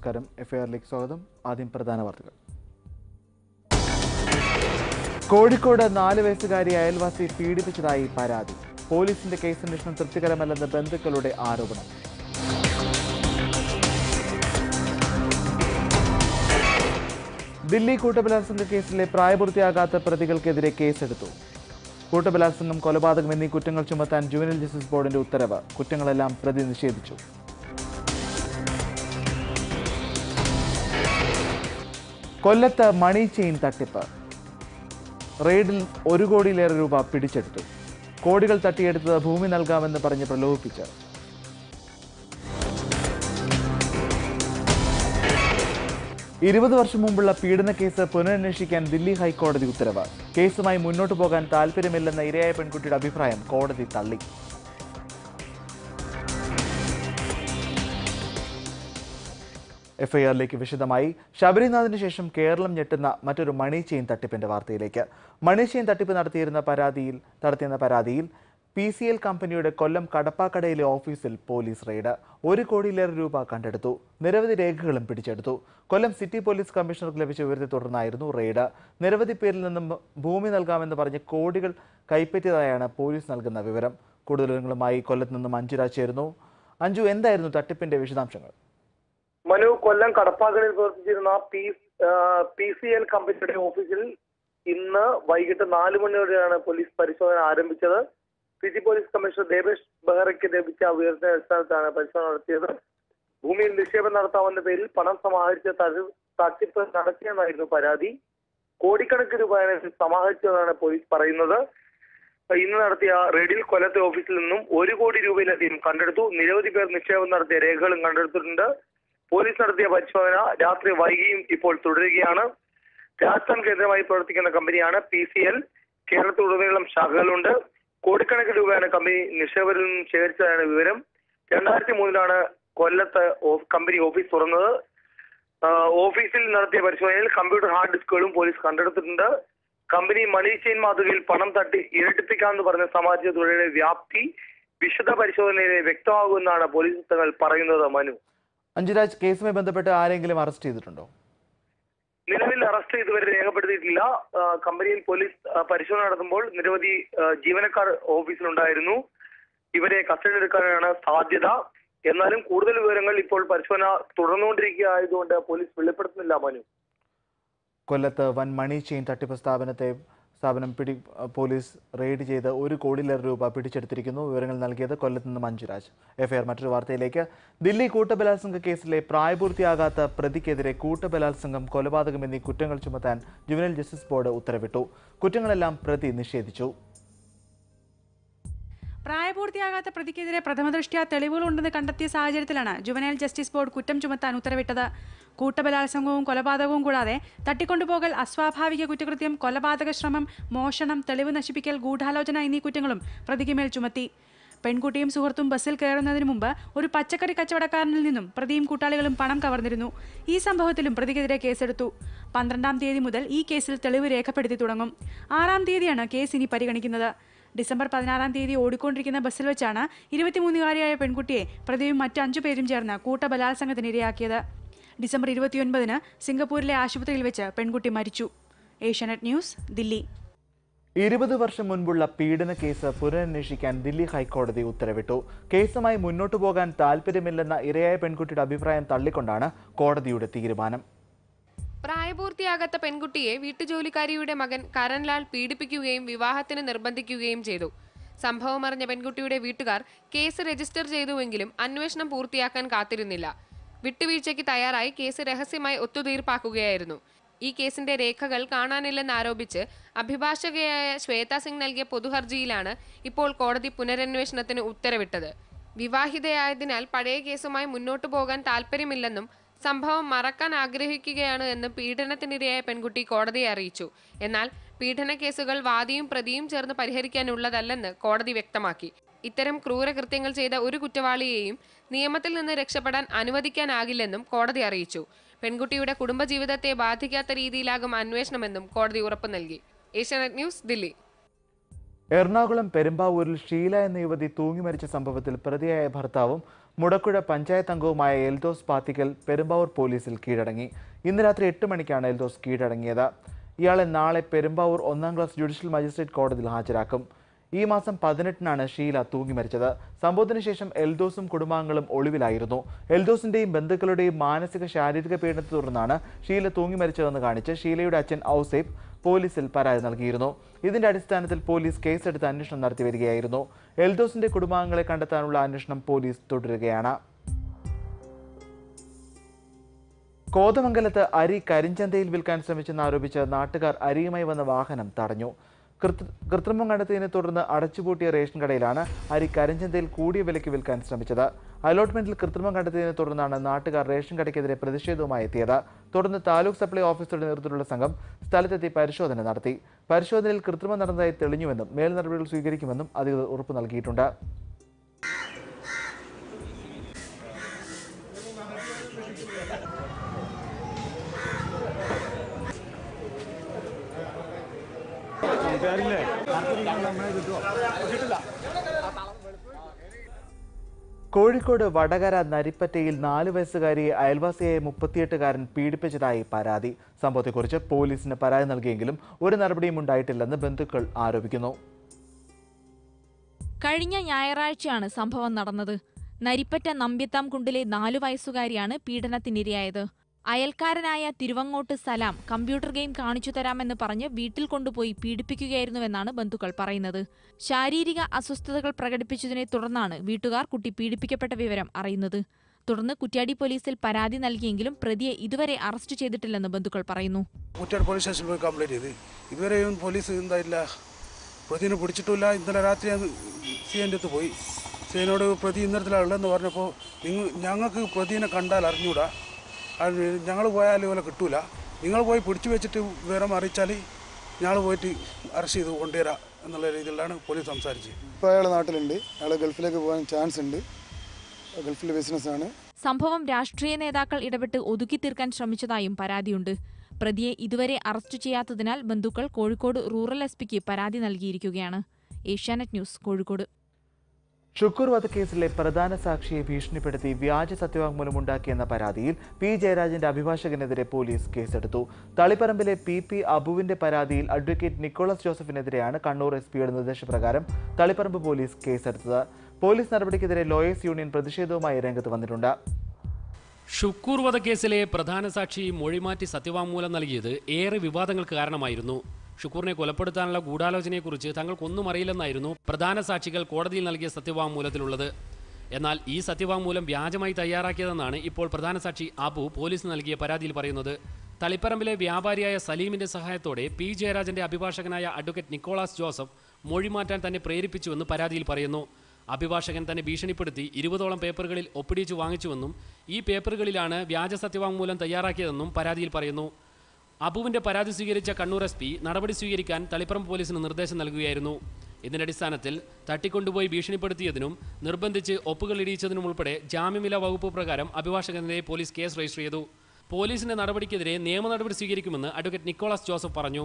നമസ്കാരം എഫ്ഐആറിലേക്ക് സ്വാഗതം ആദ്യം പ്രധാന വാർത്തകൾ കോഴിക്കോട് നാല് വയസ്സുകാരി അയൽവാസി പീഡിപ്പിച്ചതായി പരാതി പോലീസിന്റെ കേസന്വേഷണം തൃപ്തികരമല്ലെന്ന് ബന്ധുക്കളുടെ ആരോപണം ദില്ലി കൂട്ടബലാത്സംഗ കേസിലെ പ്രായപൂർത്തിയാകാത്ത പ്രതികൾക്കെതിരെ കേസെടുത്തു കൂട്ടബലാത്സംഗം കൊലപാതകം എന്നീ കുറ്റങ്ങൾ ചുമത്താൻ ജുവനൽ ജസ്റ്റിസ് ബോർഡിന്റെ ഉത്തരവ് കുറ്റങ്ങളെല്ലാം പ്രതി നിഷേധിച്ചു കൊല്ലത്ത് മണി ചെയിൻ തട്ടിപ്പ് റെയ്ഡിൽ ഒരു കോടിയിലേറെ രൂപ പിടിച്ചെടുത്തു കോടികൾ തട്ടിയെടുത്തത് ഭൂമി നൽകാമെന്ന് പറഞ്ഞ് പ്രലോഭിപ്പിച്ച് ഇരുപത് വർഷം മുമ്പുള്ള പീഡന കേസ് പുനരന്വേഷിക്കാൻ ദില്ലി ഹൈക്കോടതി ഉത്തരവ് കേസുമായി മുന്നോട്ടു പോകാൻ താല്പര്യമില്ലെന്ന ഇരയായ പെൺകുട്ടിയുടെ അഭിപ്രായം കോടതി തള്ളി എഫ്ഐആറിലേക്ക് വിശദമായി ശബരിനാഥിന് ശേഷം കേരളം ഞെട്ടുന്ന മറ്റൊരു മണി ചെയിൻ തട്ടിപ്പിന്റെ വാർത്തയിലേക്ക് മണി ചെയിൻ തട്ടിപ്പ് നടത്തിയിരുന്ന പരാതിയിൽ നടത്തിയെന്ന പരാതിയിൽ പി സി എൽ കമ്പനിയുടെ കൊല്ലം കടപ്പാക്കടയിലെ ഓഫീസിൽ പോലീസ് റെയ്ഡ് ഒരു കോടിയിലേറെ രൂപ കണ്ടെടുത്തു നിരവധി രേഖകളും പിടിച്ചെടുത്തു കൊല്ലം സിറ്റി പോലീസ് കമ്മീഷണർക്ക് ലഭിച്ച വിവരത്തെ തുടർന്നായിരുന്നു റെയ്ഡ് നിരവധി പേരിൽ നിന്നും ഭൂമി നൽകാമെന്ന് പറഞ്ഞ് കോടികൾ കൈപ്പറ്റിയതായാണ് പോലീസ് നൽകുന്ന വിവരം കൂടുതൽ വിവരങ്ങളുമായി കൊല്ലത്ത് നിന്നും അഞ്ജുരാജ് ചേരുന്നു അഞ്ജു എന്തായിരുന്നു തട്ടിപ്പിന്റെ വിശദാംശങ്ങൾ മനു കൊല്ലം കടപ്പാക്കടയിൽ പ്രവർത്തിച്ചിരുന്ന പി പി സി എൽ കമ്പനിയുടെ ഓഫീസിൽ ഇന്ന് വൈകിട്ട് നാല് മണിയോടെയാണ് പോലീസ് പരിശോധന ആരംഭിച്ചത് സിറ്റി പോലീസ് കമ്മീഷണർ ദേവേഷ് ബെഹ്റയ്ക്ക് ലഭിച്ച വിവരത്തിന്റെ അടിസ്ഥാനത്താണ് പരിശോധന നടത്തിയത് ഭൂമിയിൽ നിക്ഷേപം നടത്താവുന്ന പേരിൽ പണം സമാഹരിച്ച തഴു- തട്ടിപ്പ് നടത്തിയെന്നായിരുന്നു പരാതി കോടിക്കണക്കിന് രൂപയാണ് ഇതിൽ സമാഹരിച്ചതെന്നാണ് പോലീസ് പറയുന്നത് ഇന്ന് നടത്തിയ റെയ്ഡിൽ കൊല്ലത്തെ ഓഫീസിൽ നിന്നും ഒരു കോടി രൂപയിലധികം കണ്ടെടുത്തു നിരവധി പേർ നിക്ഷേപം നടത്തിയ രേഖകളും കണ്ടെടുത്തിട്ടുണ്ട് പോലീസ് നടത്തിയ പരിശോധന രാത്രി വൈകിയും ഇപ്പോൾ തുടരുകയാണ് രാജസ്ഥാൻ കേന്ദ്രമായി പ്രവർത്തിക്കുന്ന കമ്പനിയാണ് പി സി എൽ കേരളത്തിലുടനീളം ശാഖകളുണ്ട് കോടിക്കണക്കിന് രൂപയാണ് കമ്പനി നിക്ഷേപകരിൽ നിന്നും ശേഖരിച്ചതാണ് വിവരം രണ്ടായിരത്തി മൂന്നിലാണ് കൊല്ലത്ത് ഓഫ്- കമ്പനി ഓഫീസ് തുറന്നത് ആ, ഓഫീസിൽ നടത്തിയ പരിശോധനയിൽ കമ്പ്യൂട്ടർ ഹാർഡ് ഡിസ്കുകളും പോലീസ് കണ്ടെടുത്തിട്ടുണ്ട് കമ്പനി മണി ചെയിൻ മാതൃകയിൽ പണം തട്ടി ഇരട്ടിപ്പിക്കാമെന്ന് പറഞ്ഞ സമാജിച്ച തുകയുടെ വ്യാപ്തി വിശദ പരിശോധനയിലെ വ്യക്തമാകുമെന്നാണ് പോലീസ് വൃത്തങ്ങൾ പറയുന്നത് മനു അഞ്ജുരാജ് കേസുമായി ബന്ധപ്പെട്ട് ആരെങ്കിലും അറസ്റ്റ് ചെയ്തിട്ടുണ്ടോ നിലവിൽ അറസ്റ്റ് ഇതുവരെ രേഖപ്പെടുത്തിയിട്ടില്ല ആ, കമ്പനിയിൽ പോലീസ് ആ, പരിശോധന നടത്തുമ്പോൾ നിരവധി ആ, ജീവനക്കാർ ഓഫീസിലുണ്ടായിരുന്നു ഇവരെ കസ്റ്റഡി എടുക്കാനാണ് സാധ്യത എന്നാലും കൂടുതൽ വിവരങ്ങൾ ഇപ്പോൾ പരിശോധന തുടർന്നുകൊണ്ടിരിക്കുക ആയതുകൊണ്ട് പോലീസ് വെളിപ്പെടുത്തുന്നില്ല മനു കൊല്ലത്ത് വൻ മണി ചെയിൻ തട്ടിപ്പ് സ്ഥാപനത്തെ സ്ഥാപനം പിടി പോലീസ് റെയ്ഡ് ചെയ്ത് ഒരു കോടിയിലേറെ രൂപ പിടിച്ചെടുത്തിരിക്കുന്നു വിവരങ്ങൾ നൽകിയത് കൊല്ലത്ത് നിന്ന് മഞ്ജുരാജ് എഫ്ഐആർ മറ്റൊരു വാർത്തയിലേക്ക് ദില്ലി കൂട്ടബലാത്സംഗ കേസിലെ പ്രായപൂർത്തിയാകാത്ത പ്രതിക്കെതിരെ കൂട്ടബലാത്സംഗം കൊലപാതകം എന്നീ കുറ്റങ്ങൾ ചുമത്താൻ ജുവനൽ ജസ്റ്റിസ് ബോർഡ് ഉത്തരവിട്ടു കുറ്റങ്ങളെല്ലാം പ്രതി നിഷേധിച്ചു പ്രായപൂർത്തിയാകാത്ത പ്രതിക്കെതിരെ പ്രഥമദൃഷ്ട്യാ തെളിവുകളുണ്ടെന്ന് കണ്ടെത്തിയ സാഹചര്യത്തിലാണ് ജുവനൈൽ ജസ്റ്റിസ് ബോർഡ് കുറ്റം ചുമത്താൻ ഉത്തരവിട്ടത് കൂട്ടബലാത്സംഗവും കൊലപാതകവും കൂടാതെ തട്ടിക്കൊണ്ടുപോകൽ അസ്വാഭാവിക കുറ്റകൃത്യം കൊലപാതക ശ്രമം മോഷണം തെളിവ് നശിപ്പിക്കൽ ഗൂഢാലോചന എന്നീ കുറ്റങ്ങളും പ്രതിക്ക് മേൽ ചുമത്തി പെൺകുട്ടിയും സുഹൃത്തും ബസ്സിൽ കയറുന്നതിന് മുമ്പ് ഒരു പച്ചക്കറി കച്ചവടക്കാരനിൽ നിന്നും പ്രതിയും കൂട്ടാളികളും പണം കവർന്നിരുന്നു ഈ സംഭവത്തിലും പ്രതിക്കെതിരെ കേസെടുത്തു പന്ത്രണ്ടാം തീയതി മുതൽ ഈ കേസിൽ തെളിവ് രേഖപ്പെടുത്തി തുടങ്ങും ആറാം തീയതിയാണ് കേസ് ഇനി പരിഗണിക്കുന്നത് ഡിസംബർ പതിനാറാം തീയതി ഓടിക്കൊണ്ടിരിക്കുന്ന ബസ്സിൽ വെച്ചാണ് ഇരുപത്തിമൂന്നുകാരിയായ പെൺകുട്ടിയെ പ്രതിയും മറ്റു അഞ്ചു പേരും ചേർന്ന് കൂട്ടബലാത്സംഗത്തിന് ഇരയാക്കിയത് ഡിസംബർ ഇരുപത്തിയൊൻപതിന് സിംഗപ്പൂരിലെ ആശുപത്രിയിൽ വെച്ച് പെൺകുട്ടി മരിച്ചു ഏഷ്യാനെറ്റ് ന്യൂസ് ദില്ലി ഇരുപത് വർഷം മുൻപുള്ള പീഡന കേസ് പുനരന്വേഷിക്കാൻ ദില്ലി ഹൈക്കോടതി ഉത്തരവിട്ടു കേസുമായി മുന്നോട്ടു പോകാൻ താല്പര്യമില്ലെന്ന ഇരയായ പെൺകുട്ടിയുടെ അഭിപ്രായം തള്ളിക്കൊണ്ടാണ് കോടതിയുടെ തീരുമാനം പ്രായപൂർത്തിയാകാത്ത പെൺകുട്ടിയെ വീട്ടുജോലിക്കാരിയുടെ മകൻ കരൺലാൽ പീഡിപ്പിക്കുകയും വിവാഹത്തിന് നിർബന്ധിക്കുകയും ചെയ്തു സംഭവം അറിഞ്ഞ പെൺകുട്ടിയുടെ വീട്ടുകാർ കേസ് രജിസ്റ്റർ ചെയ്തുവെങ്കിലും അന്വേഷണം പൂർത്തിയാക്കാൻ കാത്തിരുന്നില്ല വിട്ടുവീഴ്ചയ്ക്ക് തയ്യാറായി കേസ് രഹസ്യമായി ഒത്തുതീർപ്പാക്കുകയായിരുന്നു ഈ കേസിന്റെ രേഖകൾ കാണാനില്ലെന്ന് ആരോപിച്ച് അഭിഭാഷകയായ ശ്വേത സിംഗ് നൽകിയ പൊതുഹർജിയിലാണ് ഇപ്പോൾ കോടതി പുനരന്വേഷണത്തിന് ഉത്തരവിട്ടത് വിവാഹിതയായതിനാൽ പഴയ കേസുമായി മുന്നോട്ടു പോകാൻ താല്പര്യമില്ലെന്നും സംഭവം മറക്കാൻ ആഗ്രഹിക്കുകയാണ് എന്ന് പീഡനത്തിനിരയായ പെൺകുട്ടി കോടതിയെ അറിയിച്ചു എന്നാൽ പീഡന കേസുകൾ വാദിയും പ്രതിയും ചേർന്ന് പരിഹരിക്കാനുള്ളതല്ലെന്ന് കോടതി വ്യക്തമാക്കി ഇത്തരം ക്രൂരകൃത്യങ്ങൾ ചെയ്ത ഒരു കുറ്റവാളിയെയും നിയമത്തിൽ നിന്ന് രക്ഷപ്പെടാൻ അനുവദിക്കാനാകില്ലെന്നും കോടതി അറിയിച്ചു പെൺകുട്ടിയുടെ കുടുംബജീവിതത്തെ ബാധിക്കാത്ത രീതിയിലാകും അന്വേഷണമെന്നും കോടതി ഉറപ്പു നൽകി ഏഷ്യാനെറ്റ് ന്യൂസ് ദില്ലി എറണാകുളം പെരുമ്പാവൂരിൽ ഷീല എന്ന യുവതി തൂങ്ങി മരിച്ച സംഭവത്തിൽ പ്രതിയായ ഭർത്താവും മുടക്കുഴ പഞ്ചായത്ത് അംഗവുമായ എൽദോസ് പാത്തിക്കൽ പെരുമ്പാവൂർ പോലീസിൽ കീഴടങ്ങി ഇന്ന് രാത്രി എട്ട് മണിക്കാണ് എൽദോസ് കീഴടങ്ങിയത് ഇയാളെ നാളെ പെരുമ്പാവൂർ ഒന്നാം ക്ലാസ് ജുഡീഷ്യൽ മജിസ്ട്രേറ്റ് കോടതിയിൽ ഹാജരാക്കും ഈ മാസം പതിനെട്ടിനാണ് ഷീല തൂങ്ങി മരിച്ചത് സംഭവത്തിന് ശേഷം എൽദോസും കുടുംബാംഗങ്ങളും ഒളിവിലായിരുന്നു എൽദോസിന്റെയും ബന്ധുക്കളുടെയും മാനസിക ശാരീരിക പീഡനത്തെ തുടർന്നാണ് ഷീല തൂങ്ങി മരിച്ചതെന്ന് കാണിച്ച് ഷീലയുടെ അച്ഛൻ ഔസേഫ് പോലീസിൽ പരാതി നൽകിയിരുന്നു ഇതിന്റെ അടിസ്ഥാനത്തിൽ പോലീസ് കേസെടുത്ത് അന്വേഷണം നടത്തി വരികയായിരുന്നു എൽദോസിന്റെ കുടുംബാംഗങ്ങളെ കണ്ടെത്താനുള്ള അന്വേഷണം പോലീസ് തുടരുകയാണ് കോതമംഗലത്ത് അരി കരിഞ്ചന്തയിൽ വിൽക്കാൻ ശ്രമിച്ചെന്നാരോപിച്ച് നാട്ടുകാർ അരിയുമായി വന്ന വാഹനം തടഞ്ഞു കൃത്രി- കൃത്രിമം കണ്ടെത്തിയതിനെ തുടർന്ന് അടച്ചുപൂട്ടിയ റേഷൻ കടയിലാണ് അരി കരിഞ്ചന്തയിൽ കൂടിയ വിലയ്ക്ക് വിൽക്കാൻ ശ്രമിച്ചത് അലോട്ട്മെന്റിൽ കൃത്രിമം കണ്ടെത്തിയതിനെ തുടർന്നാണ് നാട്ടുകാർ റേഷൻ കടയ്ക്കെതിരെ പ്രതിഷേധവുമായി എത്തിയത് തുടർന്ന് താലൂക്ക് സപ്ലൈ ഓഫീസറുടെ നേതൃത്വത്തിലുള്ള സംഘം സ്ഥലത്തെത്തി പരിശോധന നടത്തി പരിശോധനയിൽ കൃത്രിമം നടന്നതായി തെളിഞ്ഞുവെന്നും മേൽ നടപടികൾ സ്വീകരിക്കുമെന്നും അധികൃതർ ഉറപ്പ് നൽകിയിട്ടുണ്ട് കോഴിക്കോട് വടകര നരിപ്പറ്റയിൽ നാല് വയസ്സുകാരിയെ അയൽവാസിയായ മുപ്പത്തിയെട്ടുകാരൻ പീഡിപ്പിച്ചതായി പരാതി സംഭവത്തെക്കുറിച്ച് പോലീസിന് പരാതി നൽകിയെങ്കിലും ഒരു നടപടിയും ഉണ്ടായിട്ടില്ലെന്ന് ബന്ധുക്കൾ ആരോപിക്കുന്നു കഴിഞ്ഞ ഞായറാഴ്ചയാണ് സംഭവം നടന്നത് നരിപ്പറ്റ നമ്പ്യത്താം കുണ്ടിലെ നാലു വയസ്സുകാരിയാണ് പീഡനത്തിനിരയായത് അയൽക്കാരനായ തിരുവങ്ങോട്ട് സലാം കമ്പ്യൂട്ടർ ഗെയിം കാണിച്ചു തരാമെന്ന് പറഞ്ഞ് വീട്ടിൽ കൊണ്ടുപോയി പീഡിപ്പിക്കുകയായിരുന്നുവെന്നാണ് ബന്ധുക്കൾ പറയുന്നത് ശാരീരിക അസ്വസ്ഥതകൾ പ്രകടിപ്പിച്ചതിനെ തുടർന്നാണ് വീട്ടുകാർ കുട്ടി പീഡിപ്പിക്കപ്പെട്ട വിവരം അറിയുന്നത് തുടർന്ന് കുറ്റ്യാടി പോലീസിൽ പരാതി നൽകിയെങ്കിലും പ്രതിയെ ഇതുവരെ അറസ്റ്റ് ചെയ്തിട്ടില്ലെന്ന് ബന്ധുക്കൾ പറയുന്നു കുറ്റാട് പോലീസ് സ്റ്റേഷനിൽ പോയി കംപ്ലൈൻറ്റ് ചെയ്ത് ഇതുവരെയും പോലീസ് എന്തായില്ല പ്രതിനെ പിടിച്ചിട്ടില്ല ഇന്നലെ രാത്രി ഞാൻ സി എൻ്റെ അടുത്ത് പോയി സിനോട് പ്രതി ഇന്നരത്തിലുള്ളതെന്ന് പറഞ്ഞപ്പോൾ നിങ്ങൾ ഞങ്ങൾക്ക് പ്രതിനെ കണ്ടാൽ അറിഞ്ഞൂടാ ഞങ്ങൾ പോയാൽ ഇതുപോലെ കിട്ടൂല നിങ്ങൾ പോയി പിടിച്ചു വെച്ചിട്ട് വിവരം അറിയിച്ചാൽ ഞങ്ങൾ പോയിട്ട് അറസ്റ്റ് ചെയ്ത് കൊണ്ടുവരാം എന്നുള്ള രീതിയിലാണ് പോലീസ് സംസാരിച്ചത് ഇപ്പോൾ അയാൾ നാട്ടിലുണ്ട് അയാൾ ഗൾഫിലേക്ക് പോകാൻ ചാൻസ് ഉണ്ട് ഗൾഫിൽ ബിസിനസ്സാണ് സംഭവം രാഷ്ട്രീയ നേതാക്കൾ ഇടപെട്ട് ഒതുക്കി തീർക്കാൻ ശ്രമിച്ചതായും പരാതിയുണ്ട് പ്രതിയെ ഇതുവരെ അറസ്റ്റ് ചെയ്യാത്തതിനാൽ ബന്ധുക്കൾ കോഴിക്കോട് റൂറൽ എസ് പിക്ക് പരാതി നൽകിയിരിക്കുകയാണ് ഏഷ്യാനെറ്റ് ന്യൂസ് കോഴിക്കോട് ഷുക്കൂർ വധക്കേസിലെ പ്രധാന സാക്ഷിയെ ഭീഷണിപ്പെടുത്തി വ്യാജ സത്യവാങ്മൂലമുണ്ടാക്കിയെന്ന പരാതിയിൽ പി ജയരാജന്റെ അഭിഭാഷകനെതിരെ പോലീസ് കേസെടുത്തു തളിപ്പറമ്പിലെ പി പി അബുവിന്റെ പരാതിയിൽ അഡ്വക്കേറ്റ് നിക്കോളസ് ജോസഫിനെതിരെയാണ് കണ്ണൂർ എസ് പിയുടെ നിർദ്ദേശപ്രകാരം തളിപ്പറമ്പ് പോലീസ് കേസെടുത്തത് പോലീസ് നടപടിക്കെതിരെ ലോയേഴ്സ് യൂണിയൻ പ്രതിഷേധവുമായി രംഗത്ത് വന്നിട്ടുണ്ട് ഷുക്കൂർ വധക്കേസിലെ പ്രധാന സാക്ഷി മൊഴിമാറ്റി സത്യവാങ്മൂലം നൽകിയത് ഏറെ വിവാദങ്ങൾക്ക് കാരണമായിരുന്നു ഷുക്കൂറിനെ കൊലപ്പെടുത്താനുള്ള ഗൂഢാലോചനയെക്കുറിച്ച് തങ്ങൾക്കൊന്നും അറിയില്ലെന്നായിരുന്നു പ്രധാന സാക്ഷികൾ കോടതിയിൽ നൽകിയ സത്യവാങ്മൂലത്തിലുള്ളത് എന്നാൽ ഈ സത്യവാങ്മൂലം വ്യാജമായി തയ്യാറാക്കിയതെന്നാണ് ഇപ്പോൾ പ്രധാന സാക്ഷി അബു പോലീസ് നൽകിയ പരാതിയിൽ പറയുന്നത് തളിപ്പറമ്പിലെ വ്യാപാരിയായ സലീമിന്റെ സഹായത്തോടെ പി ജയരാജന്റെ അഭിഭാഷകനായ അഡ്വക്കേറ്റ് നിക്കോളാസ് ജോസഫ് മൊഴിമാറ്റാൻ തന്നെ പ്രേരിപ്പിച്ചുവെന്ന് പരാതിയിൽ പറയുന്നു അഭിഭാഷകൻ തന്നെ ഭീഷണിപ്പെടുത്തി ഇരുപതോളം പേപ്പറുകളിൽ ഒപ്പിടിച്ചു വാങ്ങിച്ചുവെന്നും ഈ പേപ്പറുകളിലാണ് വ്യാജ സത്യവാങ്മൂലം തയ്യാറാക്കിയതെന്നും പരാതിയിൽ പറയുന്നു അബുവിന്റെ പരാതി സ്വീകരിച്ച കണ്ണൂർ എസ് പി നടപടി സ്വീകരിക്കാൻ തളിപ്പറമ്പ് പോലീസിന് നിർദ്ദേശം നൽകുകയായിരുന്നു ഇതിന്റെ അടിസ്ഥാനത്തിൽ തട്ടിക്കൊണ്ടുപോയി ഭീഷണിപ്പെടുത്തിയതിനും നിർബന്ധിച്ച് ഒപ്പുകൾ ഇടിയിച്ചതിനും ഉൾപ്പെടെ ജാമ്യമില്ലാ വകുപ്പ് പ്രകാരം അഭിഭാഷകനെതിരെ പോലീസ് കേസ് രജിസ്റ്റർ ചെയ്തു പോലീസിന്റെ നടപടിക്കെതിരെ നിയമ നടപടി സ്വീകരിക്കുമെന്ന് അഡ്വക്കേറ്റ് നിക്കോളാസ് ജോസഫ് പറഞ്ഞു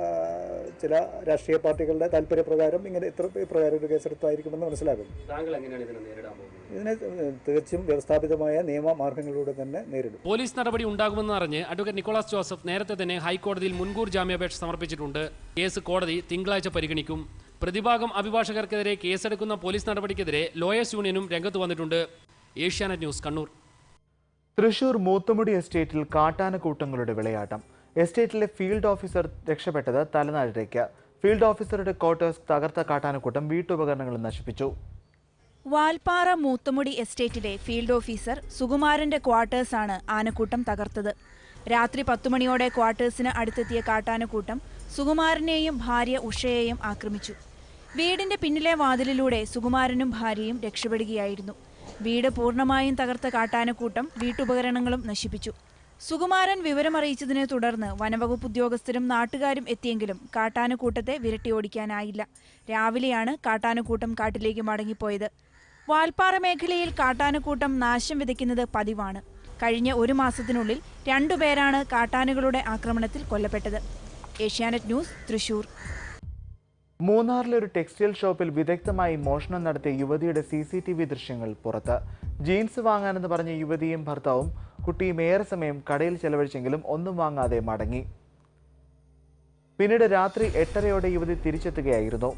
ചില രാഷ്ട്രീയ പാർട്ടികളുടെ താല്പര്യപ്രകാരം ഇങ്ങനെ ഇത്ര പ്രകാരം ഒരു കേസെടുത്തായിരിക്കുമെന്ന് മനസ്സിലാകും താങ്കൾ എങ്ങനെയാണ് ഇതിനെ നേരിടാൻ പോകുന്നത് ഇതിനെ തികച്ചും വ്യവസ്ഥാപിതമായ നിയമമാർഗങ്ങളിലൂടെ തന്നെ നേരിടും പോലീസ് നടപടി ഉണ്ടാകുമെന്ന് അറിഞ്ഞ് അഡ്വക്കേറ്റ് നിക്കോളാസ് ജോസഫ് നേരത്തെ തന്നെ ഹൈക്കോടതിയിൽ മുൻകൂർ ജാമ്യാപേക്ഷ സമർപ്പിച്ചിട്ടുണ്ട് കേസ് കോടതി തിങ്കളാഴ്ച പരിഗണിക്കും പ്രതിഭാഗം അഭിഭാഷകർക്കെതിരെ കേസെടുക്കുന്ന പോലീസ് നടപടിക്കെതിരെ ലോയേഴ്സ് യൂണിയനും രംഗത്ത് വന്നിട്ടുണ്ട് ഏഷ്യാനെറ്റ് ന്യൂസ് കണ്ണൂർ തൃശൂർ മൂത്തുമുടി എസ്റ്റേറ്റിൽ കാട്ടാനക്കൂട്ടങ്ങളുടെ വിളയാട്ടം എസ്റ്റേറ്റിലെ ഫീൽഡ് ഓഫീസർ രക്ഷപ്പെട്ടത് തലനാരിഴയ്ക്ക് ഫീൽഡ് ഓഫീസറുടെ ക്വാർട്ടേഴ്സ് തകർത്ത കാട്ടാനക്കൂട്ടം വീട്ടുപകരണങ്ങൾ നശിപ്പിച്ചു വാൽപ്പാറ മൂത്തുമുടി എസ്റ്റേറ്റിലെ ഫീൽഡ് ഓഫീസർ സുകുമാരന്റെ ക്വാർട്ടേഴ്സാണ് ആനക്കൂട്ടം തകർത്തത് രാത്രി പത്തുമണിയോടെ ക്വാർട്ടേഴ്സിന് അടുത്തെത്തിയ കാട്ടാനക്കൂട്ടം സുകുമാരനെയും ഭാര്യ ഉഷയെയും ആക്രമിച്ചു വീടിന്റെ പിന്നിലെ വാതിലിലൂടെ സുകുമാരനും ഭാര്യയും രക്ഷപ്പെടുകയായിരുന്നു വീട് പൂർണ്ണമായും തകർത്ത കാട്ടാനക്കൂട്ടം വീട്ടുപകരണങ്ങളും നശിപ്പിച്ചു സുകുമാരൻ വിവരമറിയിച്ചതിനെ തുടർന്ന് വനവകുപ്പ് ഉദ്യോഗസ്ഥരും നാട്ടുകാരും എത്തിയെങ്കിലും കാട്ടാനക്കൂട്ടത്തെ വിരട്ടിയോടിക്കാനായില്ല രാവിലെയാണ് കാട്ടാനക്കൂട്ടം കാട്ടിലേക്ക് മടങ്ങിപ്പോയത് വാൽപ്പാറ മേഖലയിൽ കാട്ടാനക്കൂട്ടം നാശം വിതയ്ക്കുന്നത് പതിവാണ് കഴിഞ്ഞ ഒരു മാസത്തിനുള്ളിൽ രണ്ടുപേരാണ് കാട്ടാനകളുടെ ആക്രമണത്തിൽ കൊല്ലപ്പെട്ടത് ഏഷ്യാനെറ്റ് ന്യൂസ് തൃശൂർ മൂന്നാറിലെ ഒരു ടെക്സ്റ്റൈൽ ഷോപ്പിൽ വിദഗ്ധമായി മോഷണം നടത്തിയ യുവതിയുടെ സി സി ടി വി ദൃശ്യങ്ങൾ പുറത്ത് ജീൻസ് വാങ്ങാനെന്ന് പറഞ്ഞ യുവതിയും ഭർത്താവും കുട്ടിയും ഏറെ സമയം കടയിൽ ചെലവഴിച്ചെങ്കിലും ഒന്നും വാങ്ങാതെ മടങ്ങി പിന്നീട് രാത്രി എട്ടരയോടെ യുവതി തിരിച്ചെത്തുകയായിരുന്നു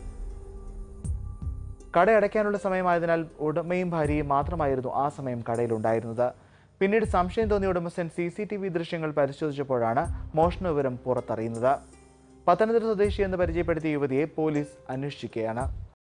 കട അടയ്ക്കാനുള്ള സമയമായതിനാൽ ഉടമയും ഭാര്യയും മാത്രമായിരുന്നു ആ സമയം കടയിലുണ്ടായിരുന്നത് പിന്നീട് സംശയം തോന്നിയ ഉടമസ്ഥൻ സി സി ടി വി ദൃശ്യങ്ങൾ പരിശോധിച്ചപ്പോഴാണ് മോഷണ വിവരം പുറത്തറിയുന്നത് പത്തനംതിട്ട സ്വദേശി എന്ന് പരിചയപ്പെടുത്തിയ യുവതിയെ പോലീസ് അന്വേഷിക്കുകയാണ്